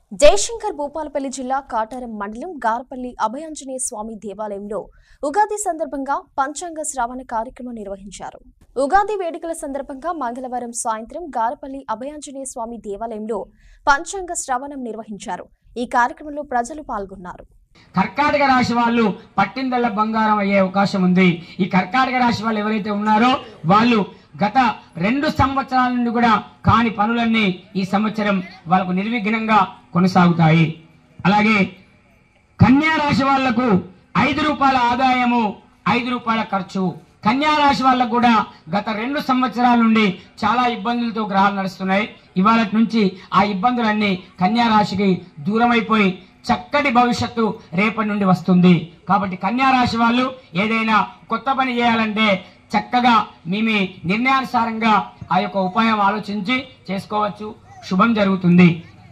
జయశంకర్ భూపాలపల్లి జిల్లా కాటారం మండలం గారపల్లి అభయాంజనేయ స్వామి దేవాలయంలో ఉగాది సందర్భంగా పంచాంగ శ్రావణ కార్యక్రమం నిర్వహించారు ఉగాది వేడుకల సందర్భంగా మంగళవారం సాయంత్రం గారపల్లి అభయాంజనేయ స్వామి దేవాలయంలో పంచాంగ శ్రవణం నిర్వహించారు ఈ కార్యక్రమంలో ప్రజలు పాల్గొన్నారు కర్కాటక రాశి వాళ్ళు పట్టిందల్ల బంగారం అయ్యే అవకాశం ఉంది ఈ కర్కాటక రాశి వాళ్ళు ఎవరైతే ఉన్నారో వాళ్ళు గత రెండు సంవత్సరాల నుండి కూడా కాని పనులన్నీ ఈ సంవత్సరం వాళ్ళకు నిర్విఘ్నంగా కొనసాగుతాయి అలాగే కన్యా రాశి వాళ్లకు ఐదు రూపాయల ఆదాయము ఐదు రూపాయల ఖర్చు కన్యా రాశి వాళ్ళకు కూడా గత రెండు సంవత్సరాల నుండి చాలా ఇబ్బందులతో గ్రహాలు నడుస్తున్నాయి ఇవాళ నుంచి ఆ ఇబ్బందులన్నీ కన్యా రాశికి దూరమైపోయి చక్కటి భవిష్యత్తు రేపటి నుండి వస్తుంది కాబట్టి కన్యా రాశి వాళ్ళు ఏదైనా కొత్త పని చేయాలంటే చక్కగా మీ మీ నిర్ణయానుసారంగా ఆ యొక్క ఉపాయం ఆలోచించి చేసుకోవచ్చు శుభం జరుగుతుంది